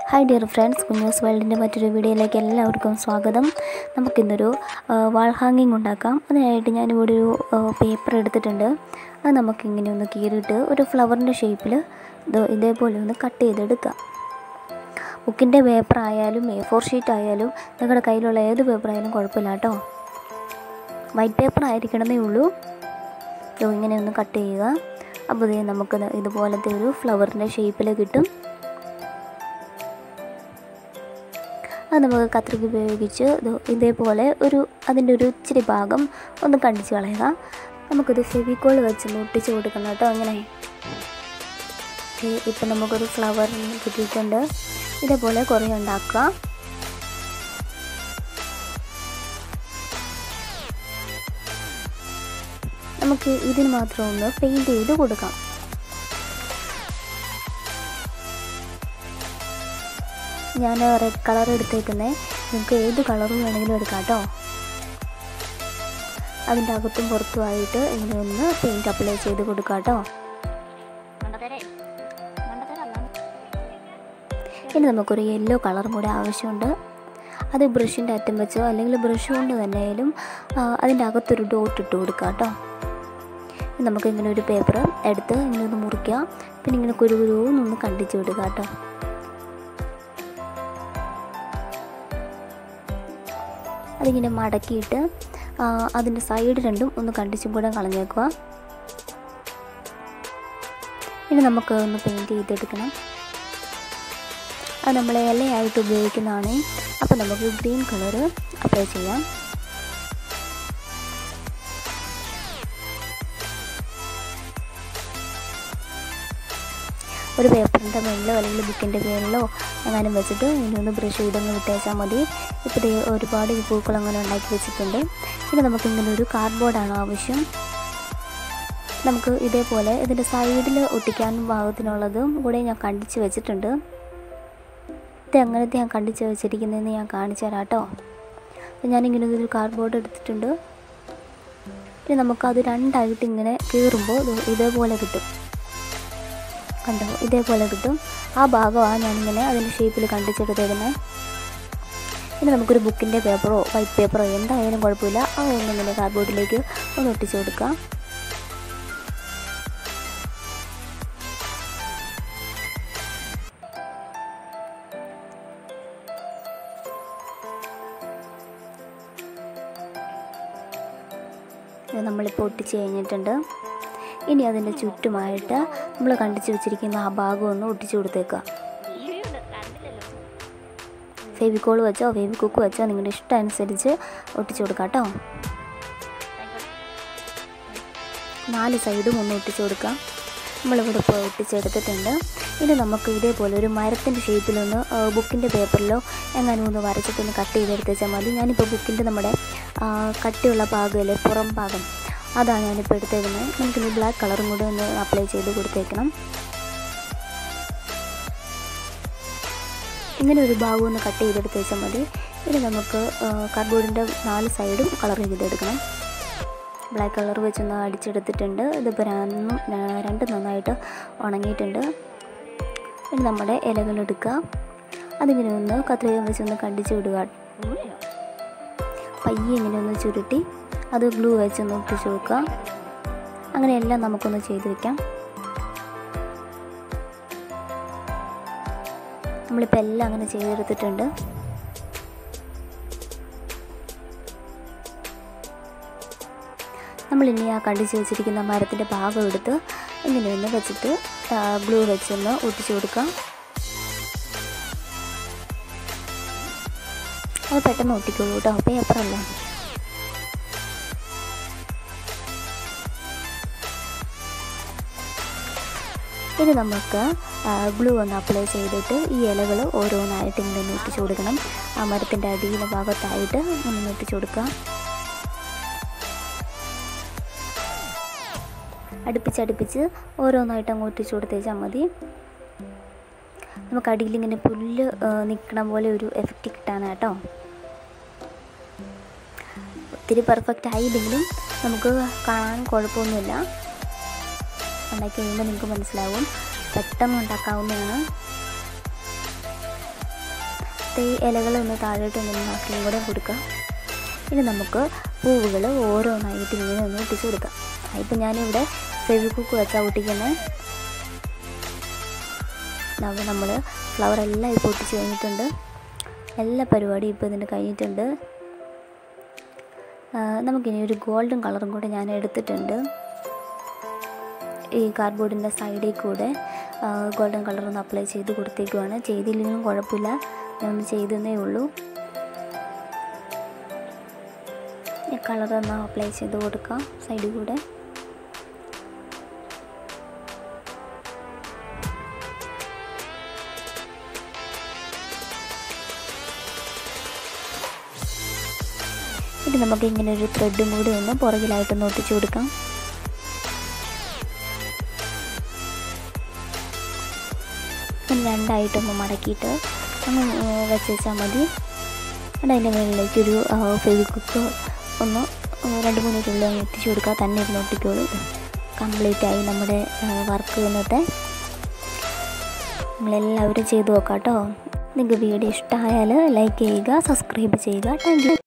hi dear friends Kunjoos വേൾഡിൻ്റെ മറ്റൊരു വീഡിയോയിലേക്ക് എല്ലാവർക്കും സ്വാഗതം നമുക്കിന്നൊരു വാൾ ഹാങ്ങിങ് ഉണ്ടാക്കാം അതിനായിട്ട് ഞാനിവിടെ ഒരു പേപ്പർ എടുത്തിട്ടുണ്ട് അത് നമുക്കിങ്ങനെ ഒന്ന് കീറിയിട്ട് ഒരു ഫ്ലവറിൻ്റെ ഷേപ്പിൽ ഇത് ഇതേപോലെ ഒന്ന് കട്ട് ചെയ്തെടുക്കാം ബുക്കിൻ്റെ പേപ്പർ ആയാലും എ ഫോർ ഷീറ്റ് ആയാലും നിങ്ങളുടെ കയ്യിലുള്ള ഏത് പേപ്പർ ആയാലും കുഴപ്പമില്ല കേട്ടോ വൈറ്റ് പേപ്പർ ആയിരിക്കണമെന്നേ ഉള്ളൂ ഇത് ഇങ്ങനെ ഒന്ന് കട്ട് ചെയ്യുക അപ്പോൾ ഇത് നമുക്ക് ഇതുപോലത്തെ ഒരു ഫ്ലവറിൻ്റെ ഷേപ്പിൽ കിട്ടും അത് നമുക്ക് കത്രിക ഉപയോഗിച്ച് ഇതേപോലെ ഒരു അതിൻ്റെ ഒരു ഇച്ചിരി ഭാഗം ഒന്ന് കണ്ടിച്ച് കളയുക നമുക്കിത് ഫെവിക്കോൾ വെച്ച് ഒട്ടിച്ച് കൊടുക്കണം കേട്ടോ അങ്ങനെ ഇപ്പം നമുക്കൊരു ഫ്ലവർ കിട്ടിയിട്ടുണ്ട് ഇതേപോലെ കുറേ ഉണ്ടാക്കുക നമുക്ക് ഇതിന് മാത്രം ഒന്ന് പെയിൻറ്റ് ചെയ്ത് കൊടുക്കാം ഞാൻ റെഡ് കളർ എടുത്തേക്കുന്നത് നിങ്ങൾക്ക് ഏത് കളറും വേണമെങ്കിലും എടുക്കാം കേട്ടോ അതിൻ്റെ അകത്തും പുറത്തുമായിട്ട് ഇങ്ങനെ ഒന്ന് പെയിൻറ്റ് അപ്ലൈ ചെയ്ത് കൊടുക്കാം കേട്ടോ ഇനി നമുക്കൊരു യെല്ലോ കളറും കൂടെ ആവശ്യമുണ്ട് അത് ബ്രഷിൻ്റെ അറ്റം വെച്ചോ അല്ലെങ്കിൽ ബ്രഷ് കൊണ്ട് തന്നെ ആയാലും അതിൻ്റെ അകത്തൊരു ഡോട്ട് ഇട്ട് കൊടുക്കാം കേട്ടോ നമുക്ക് ഇങ്ങനെ ഒരു പേപ്പർ എടുത്ത് ഇങ്ങനെ ഒന്ന് മുറിക്കുക പിന്നെ ഇങ്ങനെ കുരുകുരുവെന്നൊന്ന് കണ്ടിച്ച് വിടുക കേട്ടോ അതിങ്ങനെ മടക്കിയിട്ട് അതിൻ്റെ സൈഡ് രണ്ടും ഒന്ന് കണ്ടിച്ചും കൂടെ കളഞ്ഞേക്കുക ഇനി നമുക്ക് ഒന്ന് പെയിൻറ്റ് ചെയ്തെടുക്കണം അത് നമ്മൾ ഇലയായിട്ട് ഉപയോഗിക്കുന്നതാണ് അപ്പോൾ നമുക്ക് ഗ്രീൻ കളർ അപ്ലൈ ചെയ്യാം ഒരു പേപ്പറിൻ്റെ മേളിലോ അല്ലെങ്കിൽ ബുക്കിൻ്റെ പേരിലോ എങ്ങാനും വെച്ചിട്ട് ഇതിനൊന്ന് ബ്രഷ് ചെയ്തങ്ങ് വിട്ടേച്ചാൽ മതി ഇപ്പോൾ ഒരുപാട് ഈ പൂക്കൾ അങ്ങനെ ഉണ്ടാക്കി വെച്ചിട്ടുണ്ട് പിന്നെ നമുക്ക് ഇങ്ങനെ ഒരു കാർഡ്ബോർഡാണ് ആവശ്യം നമുക്ക് ഇതേപോലെ ഇതിൻ്റെ സൈഡിൽ ഒട്ടിക്കാൻ പാകത്തിനുള്ളതും കൂടെ ഞാൻ കണ്ടിച്ച് വെച്ചിട്ടുണ്ട് ഇത് എങ്ങനത്തെ ഞാൻ കണ്ടിച്ച് വെച്ചിരിക്കുന്നതെന്ന് ഞാൻ കാണിച്ചു തരാം കേട്ടോ ഞാനിങ്ങനെ ഒരു കാർഡ്ബോർഡ് എടുത്തിട്ടുണ്ട് പിന്നെ നമുക്കത് രണ്ടായിട്ട് ഇങ്ങനെ കീറുമ്പോൾ ഇതേപോലെ കിട്ടും കണ്ടോ ഇതേപോലെ കിട്ടും ആ ഭാഗമാണ് ഞാനിങ്ങനെ അതിൻ്റെ ഷേപ്പിൽ കണ്ടിച്ചെടുത്തേക്കുന്നത് ഇനി നമുക്കൊരു ബുക്കിൻ്റെ പേപ്പറോ വൈറ്റ് പേപ്പറോ എന്തായാലും കുഴപ്പമില്ല അതൊന്നിങ്ങനെ കാർഡ്ബോർഡിലേക്ക് ഒന്ന് ഒട്ടിച്ച് കൊടുക്കാം നമ്മളിപ്പോൾ ഒട്ടിച്ച് കഴിഞ്ഞിട്ടുണ്ട് ഇനി അതിൻ്റെ ചുറ്റുമായിട്ട് നമ്മൾ കണ്ടിച്ച് വെച്ചിരിക്കുന്ന ആ ഭാഗം ഒന്ന് ഒട്ടിച്ചു കൊടുത്തേക്കുക ഫെവിക്കോൾ വെച്ചോ ഫെവിക്കുക്ക് വെച്ചോ നിങ്ങളുടെ ഇഷ്ടം അനുസരിച്ച് ഒട്ടിച്ചു കൊടുക്കാം കേട്ടോ നാല് സൈഡും ഒന്ന് ഒട്ടിച്ചു കൊടുക്കാം നമ്മളിവിടെ ഇപ്പോൾ ഒട്ടിച്ചെടുത്തിട്ടുണ്ട് ഇനി നമുക്ക് ഇതേപോലെ ഒരു മരത്തിൻ്റെ ഷേപ്പിലൊന്ന് ബുക്കിൻ്റെ പേപ്പറിലോ എങ്ങാനും ഒന്ന് വരച്ചിട്ടൊന്ന് കട്ട് ചെയ്തെടുത്ത് വെച്ചാൽ മതി ഞാനിപ്പോൾ ബുക്കിൻ്റെ നമ്മുടെ കട്ടിയുള്ള ഭാഗമല്ലേ പുറം ഭാഗം അതാണ് ഞാനിപ്പോൾ എടുത്തേക്കുന്നത് നമുക്കിനി ബ്ലാക്ക് കളറും കൂടെ ഒന്ന് അപ്ലൈ ചെയ്ത് കൊടുത്തേക്കണം ഇങ്ങനെ ഒരു ഭാഗം ഒന്ന് കട്ട് ചെയ്തെടുത്ത് വെച്ചാൽ മതി ഇനി നമുക്ക് കാർഡ്ബോർഡിൻ്റെ നാല് സൈഡും കളർ ചെയ്തെടുക്കണം ബ്ലാക്ക് കളർ വെച്ചൊന്ന് അടിച്ചെടുത്തിട്ടുണ്ട് ഇതിപ്പോൾ രണ്ട് നന്നായിട്ട് ഉണങ്ങിയിട്ടുണ്ട് ഇനി നമ്മുടെ ഇലകൾ എടുക്കുക അതിങ്ങനെ ഒന്ന് കത്രിക വെച്ചൊന്ന് കണ്ടിച്ച് വിടുക പയ്യെ ഇങ്ങനെ ഒന്ന് ചുരുട്ടി അത് ഗ്ലൂ വെച്ചൊന്ന് ഒട്ടിച്ച് വെക്കുക അങ്ങനെയെല്ലാം നമുക്കൊന്ന് ചെയ്ത് വെക്കാം നമ്മളിപ്പോൾ എല്ലാം അങ്ങനെ ചെയ്തെടുത്തിട്ടുണ്ട് നമ്മളിനി ആ കണ്ടിച്ച് വെച്ചിരിക്കുന്ന മരത്തിൻ്റെ ഭാഗം എടുത്ത് ഇങ്ങനെ ഒന്ന് വെച്ചിട്ട് ഗ്ലൂ വെച്ചൊന്ന് ഒട്ടിച്ചു കൊടുക്കാം അത് പെട്ടെന്ന് ഒട്ടിക്കോളൂ കേട്ടോ പേപ്പറല്ലേ ഇനി നമുക്ക് ഗ്ലൂ ഒന്ന് അപ്ലൈ ചെയ്തിട്ട് ഈ ഇലകൾ ഓരോന്നായിട്ട് ഇങ്ങനെ ഒട്ടിച്ചു കൊടുക്കണം ആ മരത്തിൻ്റെ അടിയിലെ ഭാഗത്തായിട്ട് ഒന്ന് ഒട്ടിച്ചു കൊടുക്കാം അടുപ്പിച്ചടുപ്പിച്ച് ഓരോന്നായിട്ട് അങ്ങ് ഒട്ടിച്ചു കൊടുത്തേച്ചാൽ മതി നമുക്ക് അടിയിൽ ഇങ്ങനെ പുല്ല് നിൽക്കണ പോലെ ഒരു എഫക്റ്റ് കിട്ടാനാട്ടോ ഒത്തിരി പെർഫെക്റ്റ് ആയില്ലെങ്കിലും നമുക്ക് കാണാൻ കുഴപ്പമൊന്നുമില്ല ഉണ്ടാക്കി കഴിയുമ്പോൾ നിങ്ങൾക്ക് മനസ്സിലാവും പെട്ടെന്ന് ഉണ്ടാക്കാവുന്നതാണ് ഈ ഇലകളൊന്ന് താഴോട്ട് ഇങ്ങനെ ആക്കിയും കൂടെ കൊടുക്കാം ഇനി നമുക്ക് പൂവുകൾ ഓരോന്നായിട്ട് ഇങ്ങനെ ഒന്ന് ഒട്ടിച്ച് കൊടുക്കാം ഇപ്പം ഞാനിവിടെ ഫെവിക്കുക്ക് വെച്ചാൽ ഒട്ടിക്കുന്നത് നമ്മൾ ഫ്ലവർ എല്ലാം ഇപ്പോൾ ഒട്ടിച്ച് കഴിഞ്ഞിട്ടുണ്ട് എല്ലാ പരിപാടിയും ഇപ്പോൾ ഇതിൻ്റെ കഴിഞ്ഞിട്ടുണ്ട് ആ, നമുക്കിനി ഒരു ഗോൾഡൻ കളറും കൂടെ ഞാൻ എടുത്തിട്ടുണ്ട് ഈ കാർഡ്ബോർഡിൻ്റെ സൈഡിൽ കൂടെ ഗോൾഡൻ കളറൊന്ന് അപ്ലൈ ചെയ്ത് കൊടുത്തേക്കുവാണ് ചെയ്തില്ലെങ്കിലും കുഴപ്പമില്ല ഞാനൊന്ന് ചെയ്തതേ ഉള്ളൂ ഈ കളറൊന്ന് അപ്ലൈ ചെയ്ത് കൊടുക്കാം സൈഡിൽ കൂടെ ഇത് നമുക്ക് ഇങ്ങനെ ഒരു ത്രെഡും കൂടി ഒന്ന് പുറകിലായിട്ടൊന്ന് ഒട്ടിച്ചു കൊടുക്കാം ഇങ്ങനെ രണ്ടായിട്ടൊന്ന് മടക്കിയിട്ട് ഒന്ന് വെച്ച് വെച്ചാൽ മതി എന്നിട്ട് അതിൻ്റെ മുകളിലേക്ക് ഒരു ഫെവിക്കുക്ക് ഒന്ന് രണ്ട് മൂന്ന് തുള്ളി അങ്ങ് എത്തിച്ചു കൊടുക്കുക തന്നെ ഇരുന്ന് ഒട്ടിക്കോളൂ കംപ്ലീറ്റ് ആയി നമ്മുടെ വർക്ക് ഇന്നത്തെ നമ്മളെല്ലാവരും ചെയ്തു നോക്കാം കേട്ടോ നിങ്ങൾക്ക് വീഡിയോ ഇഷ്ടമായാൽ ലൈക്ക് ചെയ്യുക സബ്സ്ക്രൈബ് ചെയ്യുക താങ്ക് യു